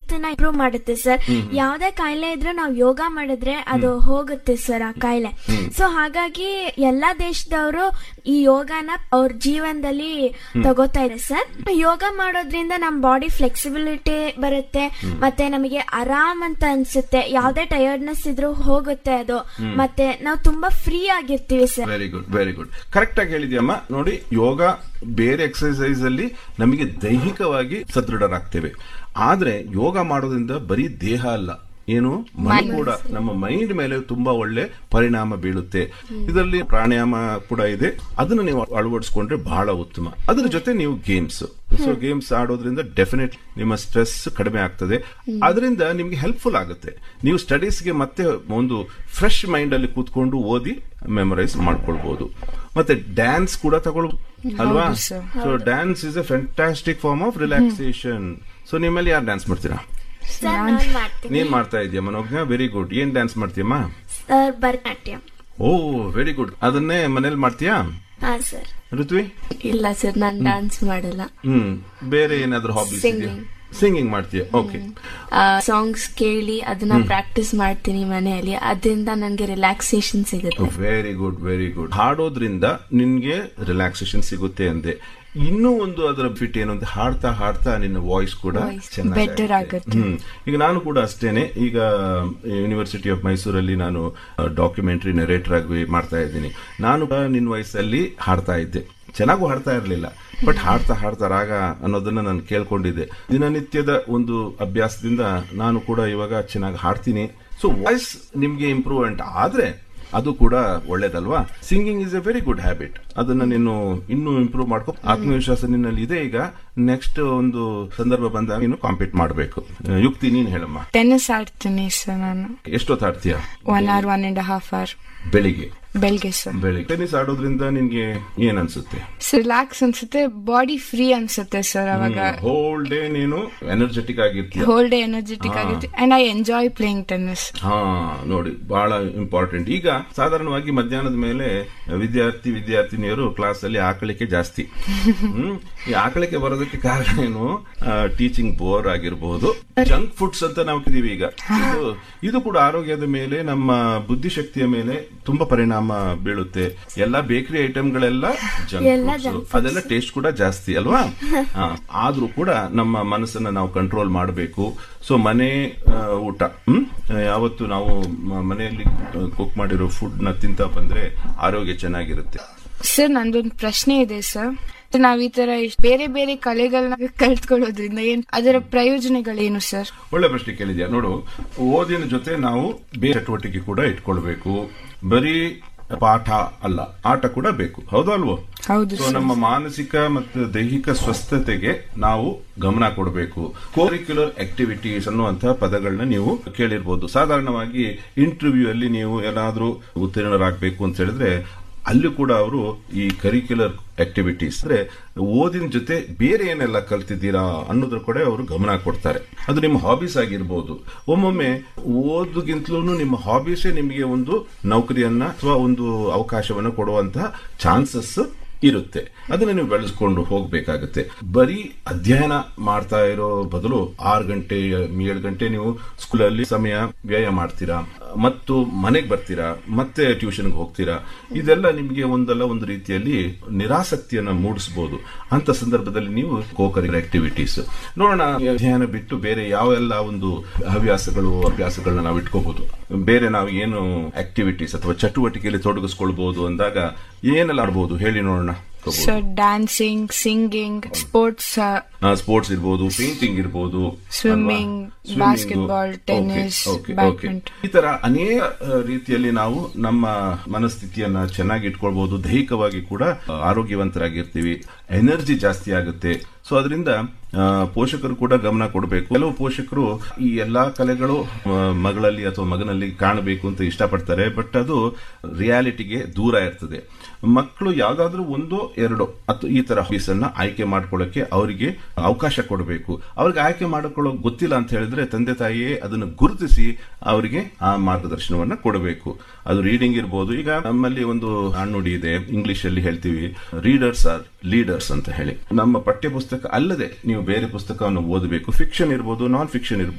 Health ನ improve ಮಾಡುತ್ತೆ sir ಯಾವ್ದೇ ಕಾಯಿಲೆ ಇದ್ರೂ ನಾವು ಯೋಗ ಮಾಡಿದ್ರೆ ಅದು ಹೋಗುತ್ತೆ ಸರ್ ಆ ಕಾಯಿಲೆ ಸೊ ಹಾಗಾಗಿ ಎಲ್ಲಾ ದೇಶದವರು ಈ ಯೋಗನ ಅವ್ರ ಜೀವನದಲ್ಲಿ ತಗೋತಾ ಇದೆ ಸರ್ ಯೋಗ ಮಾಡೋದ್ರಿಂದ ನಮ್ ಬಾಡಿ ಫ್ಲೆಕ್ಸಿಬಿಲಿಟಿ ಬರುತ್ತೆ ಮತ್ತೆ ನಮಗೆ ಆರಾಮ್ ಅಂತ ಅನ್ಸುತ್ತೆ ಯಾವ್ದೇ ಟಯರ್ಡ್ನೆಸ್ ಇದ್ರೂ ಹೋಗುತ್ತೆ ಅದು ಮತ್ತೆ ನಾವು ತುಂಬಾ ಫ್ರೀ ಆಗಿರ್ತೀವಿ sir very good very good correct ಆಗಿ ಹೇಳಿದ್ಯಮ್ಮ ನೋಡಿ ಯೋಗ ಬೇರೆ ಎಕ್ಸರ್ಸೈಸ್ ಅಲ್ಲಿ ನಮಗೆ ದೈಹಿಕವಾಗಿ ಸದೃಢರಾಗ್ತೇವೆ ಆದ್ರೆ ಯೋಗ ಮಾಡೋದ್ರಿಂದ ಬರೀ ದೇಹ ಅಲ್ಲ ಏನು ಮೈ ಕೂಡ ನಮ್ಮ ಮೈಂಡ್ ಮೇಲೆ ತುಂಬಾ ಒಳ್ಳೆ ಪರಿಣಾಮ ಬೀಳುತ್ತೆ ಇದರಲ್ಲಿ ಪ್ರಾಣಾಯಾಮ ಕೂಡ ಇದೆ ಅದನ್ನ ನೀವು ಅಳವಡಿಸ್ಕೊಂಡ್ರೆ ಬಹಳ ಉತ್ತಮ ಅದರ ಜೊತೆ ನೀವು ಗೇಮ್ಸ್ ಸೊ ಗೇಮ್ಸ್ ಆಡೋದ್ರಿಂದ ಡೆಫಿನೆಟ್ ನಿಮ್ಮ ಸ್ಟ್ರೆಸ್ ಕಡಿಮೆ ಆಗ್ತದೆ ಅದರಿಂದ ನಿಮ್ಗೆ ಹೆಲ್ಪ್ಫುಲ್ ಆಗುತ್ತೆ ನೀವು ಸ್ಟಡೀಸ್ಗೆ ಮತ್ತೆ ಒಂದು ಫ್ರೆಶ್ ಮೈಂಡ್ ಅಲ್ಲಿ ಕೂತ್ಕೊಂಡು ಓದಿ ಮೆಮೊರೈಸ್ ಮಾಡ್ಕೊಳ್ಬಹುದು ಮತ್ತೆ ಡ್ಯಾನ್ಸ್ ಕೂಡ ತಗೊಳ್ಬಹುದು ಅಲ್ವಾ so dance is a fantastic form of relaxation so ನಿಮ್ಮಲ್ಲಿ ಯಾರು ಡ್ಯಾನ್ಸ್ ಮಾಡ್ತೀರಾ ಸರ್ ನಾನ್ ಮಾಡ್ತೀನಿ ನೀನ್ ಮಾಡ್ತಾ ಇದೀಯ ಮನೋಜ್ಞ ವೆರಿ ಗುಡ್ ಏನ್ ಡ್ಯಾನ್ಸ್ ಮಾಡ್ತೀಯಮ್ಮ ಸರ್ ಭರತನಾಟ್ಯ ಓ ವೆರಿ ಗುಡ್ ಅದನ್ನೇ ಮನೇಲಿ ಮಾಡ್ತೀಯಾ ಹಾ ಸರ್ ಋತ್ವಿ ಇಲ್ಲ ಸರ್ ನಾನ್ ಡಾನ್ಸ್ ಮಾಡಲ್ಲ ಹ್ಮ್ ಬೇರೆ ಏನಾದ್ರೂ ಹಾಬೀಸ್ ಇದೆಯಾ Singing. ಸಿಂಗಿಂಗ್ ಮಾಡ್ತೀಯ ಓಕೆ ಸಾಂಗ್ಸ್ ಕೇಳಿ ಅದನ್ನ ಪ್ರಾಕ್ಟೀಸ್ ಮಾಡ್ತೀನಿ ಮನೆಯಲ್ಲಿ ಅದರಿಂದ ನನಗೆ ರಿಲ್ಯಾಕ್ಸೇಷನ್ ಸಿಗುತ್ತೆ ವೆರಿ ಗುಡ್ ವೆರಿ ಗುಡ್ ಹಾಡೋದ್ರಿಂದ ನಿನ್ಗೆ ರಿಲ್ಯಾಕ್ಸೇಷನ್ ಸಿಗುತ್ತೆ ಅಂದೆ ಇನ್ನೂ ಒಂದು ಅದರ ಫಿಟ್ ಏನು ಅಂತ ಹಾಡ್ತಾ ಹಾಡ್ತಾ ನಿನ್ನ ವಾಯ್ಸ್ ಕೂಡ Voice ಚೆನ್ನಾಗಿ better ಆಗುತ್ತೆ. ಹ್ಮ್ ಈಗ ನಾನು ಕೂಡ ಅಷ್ಟೇನೆ ಈಗ ಯೂನಿವರ್ಸಿಟಿ ಆಫ್ ಮೈಸೂರಲ್ಲಿ ನಾನು ಡಾಕ್ಯುಮೆಂಟರಿ ನೆರೇಟರ್ ಆಗಿ ಮಾಡ್ತಾ ಇದ್ದೀನಿ ನಾನು ಕೂಡ ನಿನ್ನ ವಯಸ್ಸಲ್ಲಿ ಹಾಡ್ತಾ ಇದ್ದೆ ಚೆನ್ನಾಗೂ ಹಾಡ್ತಾ ಇರಲಿಲ್ಲ ಬಟ್ ಹಾಡ್ತಾ ಹಾಡ್ತಾ ರಾಗ ಅನ್ನೋದನ್ನ ನಾನು ಕೇಳ್ಕೊಂಡಿದ್ದೆ ದಿನನಿತ್ಯದ ಒಂದು ಅಭ್ಯಾಸದಿಂದ ನಾನು ಕೂಡ ಇವಾಗ ಚೆನ್ನಾಗಿ ಹಾಡ್ತೀನಿ ಸೊ ವಾಯ್ಸ್ ನಿಮ್ಗೆ ಇಂಪ್ರೂವ್ಮೆಂಟ್ ಆದ್ರೆ ಅದು ಕೂಡ ಒಳ್ಳೇದಲ್ವಾ singing is a very good habit ಅದನ್ನ ನೀನು ಇನ್ನೂ ಇಂಪ್ರೂವ್ ಮಾಡ್ಕೊ ಆತ್ಮವಿಶ್ವಾಸ ನಿನ್ನಲ್ಲಿ ಇದೆ ಈಗ ನೆಕ್ಸ್ಟ್ ಒಂದು ಸಂದರ್ಭ ಬಂದಾಗ ನೀನು ಕಾಂಪೀಟ್ ಮಾಡಬೇಕು ಯುಕ್ತಿ ನೀನ್ ಹೇಳಮ್ಮ ಟೆನ್ನಿಸ್ ಆಡ್ತೀನಿ ಸರ್ ನಾನು ಎಷ್ಟೊತ್ತು ಆಡ್ತೀಯ one hour one and half hour ಬೆಳಿಗ್ಗೆ ಬೆಳಿಗ್ಗೆ ಸರ್ ಬೆಳಿಗ್ಗೆ ಟೆನ್ನಿಸ್ ಆಡೋದ್ರಿಂದ ನಿನ್ಗೆ ಏನ್ ಅನ್ಸುತ್ತೆ ರಿಲ್ಯಾಕ್ಸ್ ಅನ್ಸುತ್ತೆ ಬಾಡಿ ಫ್ರೀ ಅನ್ಸುತ್ತೆ ಸರ್ ಅವಾಗ ಹೋಲ್ ಡೇ ನೀನು ಎನರ್ಜೆಟಿಕ್ ಆಗಿರ್ತೀಯ ಹೋಲ್ ಡೇ ಎನರ್ಜೆಟಿಕ್ ಆಗುತ್ತೆ and I enjoy playing tennis ಹಾ ನೋಡಿ ಬಹಳ ಇಂಪಾರ್ಟೆಂಟ್ ಈಗ ಸಾಧಾರಣವಾಗಿ ಮಧ್ಯಾಹ್ನದ ಮೇಲೆ ವಿದ್ಯಾರ್ಥಿ ವಿದ್ಯಾರ್ಥಿನಿಯರು ಕ್ಲಾಸ್ ಅಲ್ಲಿ ಆಕಳಿಕೆ ಜಾಸ್ತಿ ಹ್ಮ್ ಈ ಆಕಳಿಕೆ ಬರೋದಕ್ಕೆ ಕಾರಣ ಏನು ಟೀಚಿಂಗ್ ಬೋರ್ ಆಗಿರಬಹುದು ಜಂಕ್ ಫುಡ್ಸ್ ಅಂತ ನಾವು ಇದೀವಿ ಈಗ ಇದು ಇದು ಕೂಡ ಆರೋಗ್ಯದ ಮೇಲೆ ನಮ್ಮ ಬುದ್ಧಿಶಕ್ತಿಯ ಮೇಲೆ ತುಂಬಾ ಪರಿಣಾಮ ಬೀಳುತ್ತೆ ಎಲ್ಲ ಬೇಕರಿ ಐಟಮ್ಗಳೆಲ್ಲ ಎಲ್ಲ ಜಂಕ್ junk ಫುಡ್ಸ್ ಅದೆಲ್ಲ ಟೇಸ್ಟ್ ಕೂಡ ಜಾಸ್ತಿ ಅಲ್ವಾ ಹಾ, ಆದ್ರೂ ಕೂಡ ನಮ್ಮ ಮನಸ್ಸನ್ನ ನಾವು ಕಂಟ್ರೋಲ್ ಮಾಡಬೇಕು ಸೊ ಮನೆ ಆ, ಊಟ ಹ್ಮ್ ಯಾವತ್ತು ನಾವು ಮ- ಮನೆಯಲ್ಲಿ ಕುಕ್ ಮಾಡಿರೋ ಫುಡ್ ನ ತಿಂತ ಬಂದ್ರೆ ಆರೋಗ್ಯ ಚೆನ್ನಾಗಿರುತ್ತೆ ಸರ್ ನಂದೊಂದು ಪ್ರಶ್ನೆ ಇದೆ ಸರ್ ನಾವ್ ಈ ತರ ಇಷ್ಟ್ ಬೇರೆ ಬೇರೆ ಕಲೆಗಳನ್ನ ಕಲ್ತ್ಕೊಳ್ಳೋದ್ರಿಂದ ಏನ್ ಅದರ ಪ್ರಯೋಜನಗಳೇನು ಸರ್ ಒಳ್ಳೆ ಪ್ರಶ್ನೆ ಕೇಳಿದ್ಯಾ ನೋಡು ಓದಿನ ಜೊತೆ ನಾವು ಬೇರೆ ಚಟುವಟಿಕೆ ಕೂಡ ಇಟ್ಕೊಳ್ಬೇಕು ಬರೀ ಪಾಠ ಅಲ್ಲ ಆಟ ಕೂಡ ಬೇಕು ಹೌದಾ ಅಲ್ವೋ ಹೌದು ಸೊ ನಮ್ಮ ಮಾನಸಿಕ ಮತ್ತು ದೈಹಿಕ ಸ್ವಸ್ಥತೆಗೆ ನಾವು ಗಮನ ಕೊಡಬೇಕು ಕೋರಿಕ್ಯುಲರ್ ಆಕ್ಟಿವಿಟೀಸ್ ಅನ್ನುವಂತಹ ಪದಗಳನ್ನ ನೀವು ಕೇಳಿರ್ಬೋದು ಸಾಧಾರಣವಾಗಿ ಇಂಟರ್ವ್ಯೂ ಅಲ್ಲಿ ನೀವು ಏನಾದ್ರೂ ಉತ್ತೀರ್ಣರಾಗಬೇಕು ಅಂತ ಹೇಳಿದ್ರೆ ಅಲ್ಲಿ ಕೂಡ ಅವರು ಈ ಕರಿಕ್ಯುಲರ್ ಆಕ್ಟಿವಿಟೀಸ್ ಅಂದ್ರೆ ಓದಿನ ಜೊತೆ ಬೇರೆ ಏನೆಲ್ಲ ಕಲ್ತಿದ್ದೀರಾ ಅನ್ನೋದ್ರ ಕಡೆ ಅವರು ಗಮನ ಕೊಡ್ತಾರೆ ಅದು ನಿಮ್ಮ ಹಾಬೀಸ್ ಆಗಿರ್ಬೋದು ಒಮ್ಮೊಮ್ಮೆ ಓದುಗಿಂತಲೂ ನಿಮ್ಮ ಹಾಬೀಸೇ ನಿಮಗೆ ಒಂದು ನೌಕರಿಯನ್ನ ಅಥವಾ ಒಂದು ಅವಕಾಶವನ್ನು ಕೊಡುವಂತಹ ಚಾನ್ಸಸ್ ಇರುತ್ತೆ ಅದನ್ನ ನೀವು ಬೆಳೆಸ್ಕೊಂಡು ಹೋಗ್ಬೇಕಾಗುತ್ತೆ ಬರೀ ಅಧ್ಯಯನ ಮಾಡ್ತಾ ಇರೋ ಬದಲು ಆರು ಗಂಟೆ ಏಳು ಗಂಟೆ ನೀವು ಸ್ಕೂಲಲ್ಲಿ ಸಮಯ ವ್ಯಯ ಮಾಡ್ತೀರಾ ಮತ್ತು ಮನೆಗೆ ಬರ್ತೀರಾ ಮತ್ತೆ ಟ್ಯೂಷನ್ಗೆ ಹೋಗ್ತೀರಾ ಇದೆಲ್ಲ ನಿಮಗೆ ಒಂದಲ್ಲ ಒಂದು ರೀತಿಯಲ್ಲಿ ನಿರಾಸಕ್ತಿಯನ್ನ ಮೂಡಿಸಬಹುದು ಅಂತ ಸಂದರ್ಭದಲ್ಲಿ ನೀವು ಕೋಕರಿಕಲ್ ಆಕ್ಟಿವಿಟೀಸ್ ನೋಡೋಣ ಈ ಅಧ್ಯಯನ ಬಿಟ್ಟು ಬೇರೆ ಯಾವೆಲ್ಲ ಒಂದು ಹವ್ಯಾಸಗಳು ಅಭ್ಯಾಸಗಳನ್ನ ನಾವು ಇಟ್ಕೋಬಹುದು ಬೇರೆ ನಾವು ಏನು ಆಕ್ಟಿವಿಟೀಸ್ ಅಥವಾ ಚಟುವಟಿಕೆಯಲ್ಲಿ ತೊಡಗಿಸ್ಕೊಳ್ಬಹುದು ಅಂದಾಗ ಏನೆಲ್ಲ ಆಡ್ಬೋದು ಹೇಳಿ ನೋಡೋಣ sir dancing singing sports sports ಇರ್ಬೋದು ಪೇಂಟಿಂಗ್ ಇರ್ಬೋದು Swimming, ಅಲ್ವಾ? Swimming, basketball, okay, tennis, okay, okay. badminton. ಈ ತರ ಅನೇಕ ಆ, ರೀತಿಯಲ್ಲಿ ನಾವು ನಮ್ಮ ಮನಸ್ಥಿತಿಯನ್ನ ಚೆನ್ನಾಗಿ ಇಟ್ಕೊಳ್ಬಹುದು ದೈಹಿಕವಾಗಿ ಕೂಡ ಆ, ಆರೋಗ್ಯವಂತರಾಗಿರ್ತೀವಿ ಎನರ್ಜಿ ಜಾಸ್ತಿ ಆಗುತ್ತೆ ಸೊ ಅದರಿಂದ ಆ, ಪೋಷಕರು ಕೂಡ ಗಮನ ಕೊಡಬೇಕು ಕೆಲವು ಪೋಷಕರು ಈ ಎಲ್ಲಾ ಕಲೆಗಳು ಆ, ಮಗಳಲ್ಲಿ ಅಥವಾ ಮಗನಲ್ಲಿ ಕಾಣಬೇಕು ಅಂತ ಇಷ್ಟಪಡ್ತಾರೆ ಬಟ್ ಅದು ರಿಯಾಲಿಟಿಗೆ ದೂರ ಇರ್ತದೆ ಮಕ್ಕಳು ಯಾವ್ದಾದ್ರೂ ಒಂದೋ ಎರಡೋ ಅಥವಾ ಈ ತರ ಹಾಬೀಸ್ ಅನ್ನ ಆಯ್ಕೆ ಮಾಡ್ಕೊಳ್ಳೋಕೆ ಅವರಿಗೆ ಅವಕಾಶ ಕೊಡಬೇಕು ಅವ್ರಿಗೆ ಆಯ್ಕೆ ಮಾಡಿಕೊಳ್ಳೋ ಗೊತ್ತಿಲ್ಲ ಅಂತ ಹೇಳಿದ್ರೆ ತಂದೆ ತಾಯಿಯೇ ಅದನ್ನು ಗುರುತಿಸಿ ಅವರಿಗೆ ಆ ಮಾರ್ಗದರ್ಶನವನ್ನ ಕೊಡಬೇಕು ಅದು ರೀಡಿಂಗ್ ಇರ್ಬೋದು ಈಗ ನಮ್ಮಲ್ಲಿ ಒಂದು ನಾಣ್ಣುಡಿ ಇದೆ ಇಂಗ್ಲಿಷ್ ಅಲ್ಲಿ ಹೇಳ್ತೀವಿ ರೀಡರ್ಸ್ ಆರ್ ಲೀಡರ್ಸ್ ಅಂತ ಹೇಳಿ ನಮ್ಮ ಪಠ್ಯ ಪುಸ್ತಕ ಅಲ್ಲದೆ ನೀವು ಬೇರೆ ಪುಸ್ತಕವನ್ನು ಓದಬೇಕು ಫಿಕ್ಷನ್ ಇರ್ಬೋದು ನಾನ್ ಫಿಕ್ಷನ್ ಇರ್ಬೋದು